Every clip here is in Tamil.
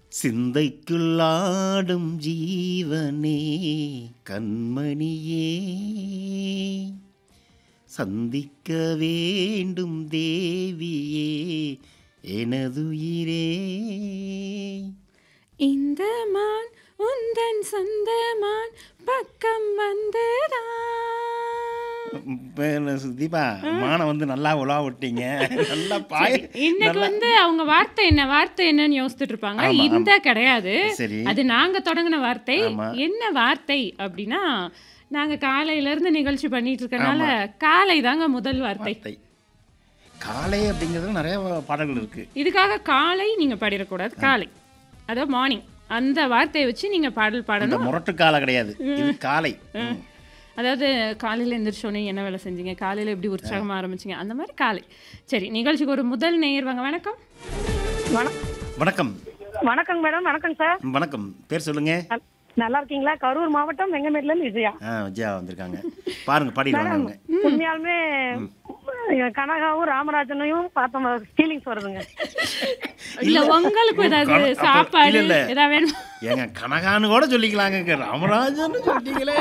சிந்தைக்குள்ளாடும் ஜீவனே கண்மணியே சந்திக்க வேண்டும் தேவியே எனதுயிரே இந்த மான் உந்தன் சொந்த மான் பக்கம் வந்துதான் இப்ப என்ன சு- தீபா மானை வந்து நல்லா உலா விட்டீங்க நல்லா பாய இன்னைக்கு நல்லா- வந்து அவங்க வார்த்தை என்ன வார்த்தை என்னன்னு யோசிச்சுட்டு இருப்பாங்க ஆமா, இந்த கிடையாது சரி அது நாங்க தொடங்கின வார்த்தை ஆமா. என்ன வார்த்தை அப்படின்னா நாங்க காலையில இருந்து நிகழ்ச்சி பண்ணிட்டு இருக்கனால காலை தாங்க முதல் வார்த்தை வார்த்தை காலை அப்படிங்கிறது நிறைய பாடல்கள் இருக்கு இதுக்காக காலை நீங்க பாடிடக்கூடாது காலை அதாவது மார்னிங் அந்த வார்த்தையை வச்சு நீங்க பாடல் இந்த பாடணும் முரட்டு காலை கிடையாது இது காலை ம். அதாவது காலையில் எந்திரிச்சோடனே என்ன வேலை செஞ்சீங்க காலையில் எப்படி உற்சாகமா ஆரம்பிச்சீங்க அந்த மாதிரி காலை சரி நிகழ்ச்சிக்கு ஒரு முதல் நேயர் வாங்க வணக்கம் வணக்- வணக்கம் வணக்கங்க மேடம் வணக்கம் சார் வணக்கம் பேர் சொல்லுங்க நல்- நல்லா இருக்கீங்களா கரூர் மாவட்டம் வெங்கமேட்ல இருந்து விஜயா ஆ விஜயா வந்திருக்காங்க பாருங்க பாடிடுவாங்க அவங்க உண்மையாலுமே எங்க கனகாவும் ராமராஜனையும் பார்த்த ஃபீலிங்ஸ் வருதுங்க இல்ல உங்களுக்கு ஏதாவது கண- அப்ப- சாப்பாடு இல்ல, இல்ல. ஏதாவது வேணும் ஏங்க கனகான்னு கூட சொல்லிக்கலாங்க ராமராஜன் சொல்லிட்டீங்களே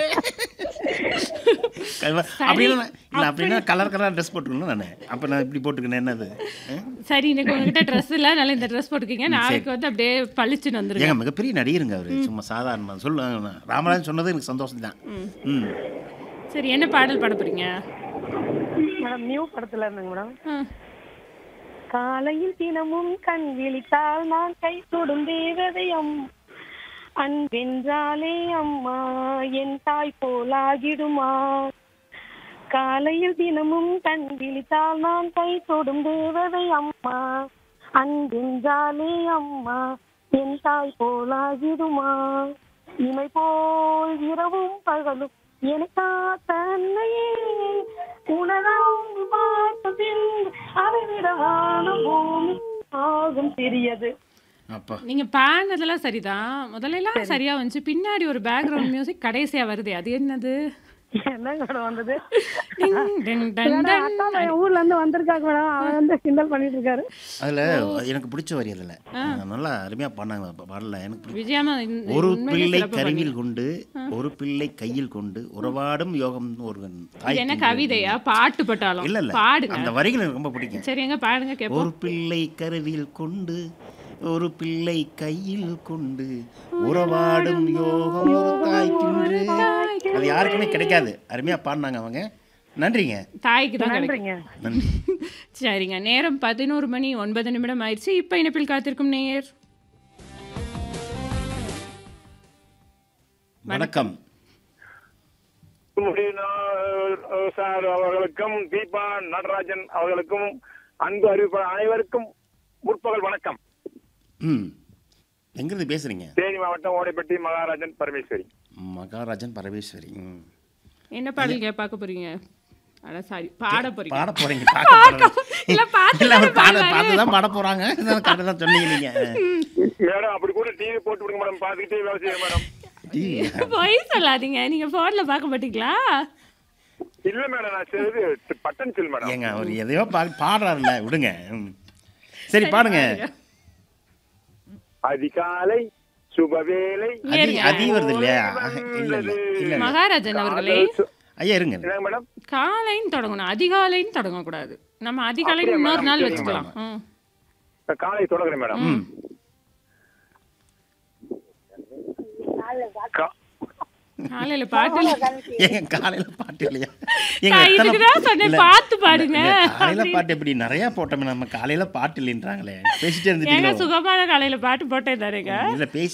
அப்படின்னா இல்ல அப்படின்னா கலர் கலர் ட்ரெஸ் போட்டுக்கணும் நான் அப்ப நான் இப்படி போட்டுக்கணும் என்னது ஆ? சரி இன்னைக்கு உங்ககிட்ட ட்ரெஸ் இல்ல நல்ல இந்த ட்ரெஸ் போட்டுக்கீங்க நாளைக்கு வந்து அப்படியே பளிச்சுன்னு வந்துருங்க ஏங்க மிகப்பெரிய நடிகருங்க அவரு சும்மா சாதாரண சொல்லுவாங்க ராமராஜன் சொன்னது எனக்கு சந்தோஷம் தான் ம் சரி என்ன பாடல் பாட போறீங்க மேடம் நியூ படத்துல இருந்துங்க மேடம் ஆ. காலையில் தினமும் கண் விழித்தால் நான் கை தொடும் தேவதையம் அன்பென்றாலே அம்மா என் தாய் போலாகிடுமா காலையில் தினமும் கண் விழித்தால் நான் கை தொடும் தேவதை அம்மா அன்பென்றாலே அம்மா என் தாய் போலாகிடுமா இமை போல் இரவும் பகலும் எனக்கா தன்னையே உணராம் பார்த்ததில் அறிவிடவான பூமி ஆகும் சிறியது அப்பா நீங்க பாடினதெல்லாம் சரிதான் முதல்ல எல்லாம் சரியா வந்துச்சு பின்னாடி ஒரு பேக்ரவுண்ட் மியூசிக் கடைசியா வருதே அது என்னது என்னங்க மேடம் வந்தது டிங், டிங், டன், மேடம், டன். அக்கா பையன் ஊர்ல இருந்து வந்திருக்காங்க மேடம் அவன் வந்து கிண்டல் பண்ணிட்டு இருக்காரு அதுல எனக்கு பிடிச்ச வரி அதுல நல்லா அருமையா பண்ணாங்க பாடல எனக்கு பிடிக்கும் விஜயாமா இந்த- ஒரு உண்மையிலே பிள்ளை சிறப்பா கருவில் கொண்டு ஒரு பிள்ளை கையில் கொண்டு உறவாடும் யோகம் ஒரு இது என்ன கவிதையா பாட்டு பட்டாலும் இல்ல இல்ல பாடுங்க அந்த வரிகள் எனக்கு ரொம்ப பிடிக்கும் சரி எங்க பாடுங்க கேப்போம் ஒரு பிள்ளை கருவில் கொண்டு ஒரு பிள்ளை கையில் கொண்டு உறவாடும் யோகம் ஒரு தாய்க்கின்று அது யாருக்குமே கிடைக்காது அருமையா பாடினாங்க அவங்க நன்றிங்க தாய்க்கு தான் கிடைக்கும் நன்றிங்க நன்றி சரிங்க நேரம் பதினோரு மணி ஒன்பது நிமிடம் ஆயிடுச்சு இப்ப இணைப்பில் காத்திருக்கும் நேயர் வணக்கம் முடியினர் சார் அவர்களுக்கும் தீபா நடராஜன் அவர்களுக்கும் அன்பு அறிவிப்பாளர் அனைவருக்கும் முற்பகல் வணக்கம் ம் எங்கிருந்து பேசுறீங்க தேனி மாவட்டம் ஓடைப்பட்டி மகாராஜன் பரமேஸ்வரி மகாராஜன் பரமேஸ்வரி ம். என்ன பாடல் கே பார்க்க போறீங்க அட சாரி பாட போறீங்க பாட போறீங்க பார்க்க போறீங்க. இல்ல பாட்டு இல்ல அவர் பாட தானே பார்த்து தான் பாட போறாங்க கரெக்டாக தான் சொன்னீங்க நீங்க மேடம் அப்படி கூட டிவி போட்டு விடுங்க மேடம் பார்த்துக்கிட்டே வேலை செய்யுங்க மேடம் பொய் சொல்லாதீங்க நீங்க போன்ல பார்க்க மாட்டீங்களா இல்ல மேடம் நான் செய்து பட்டன் செல் மேடம் ஏங்க அவர் எதையோ பா பாடுறாருல்ல விடுங்க ம். சரி பாடுங்க அதிகாலை சுபவேளை அதி இருங்க. அதி வருது இல்லையா இல்ல இல்ல இல்ல இல்ல. மகாராஜன் அவர்களே ஐயா இருங்க என்னங்க மேடம் காலைன்னு தொடங்கணும் அதிகாலைன்னு தொடங்கக்கூடாது நம்ம அதிகாலைன்னு அப்படியா இன்னொரு மேடம்? நாள் சரிங்க வச்சுக்கலாம் ம். காலை தொடங்குறேன் மேடம் ம் கா- காலையில பாட்டு ஏங்க காலையில பாட்டு இல்லையா ஏங்க நான் எத்தனை- இதுக்குதான் சொன்னேன், இல்ல, பார்த்து பாடுங்க. இல்ல, காலையில பாட்டு எப்படி நிறைய போட்டோமே நம்ம காலையில பாட்டு இல்லைன்றாங்களே பேசிட்டே ஏங்க இருந்துட்டீங்களோ சுகமான காலையில பாட்டு போட்டே தானேங்க இல்ல பேசி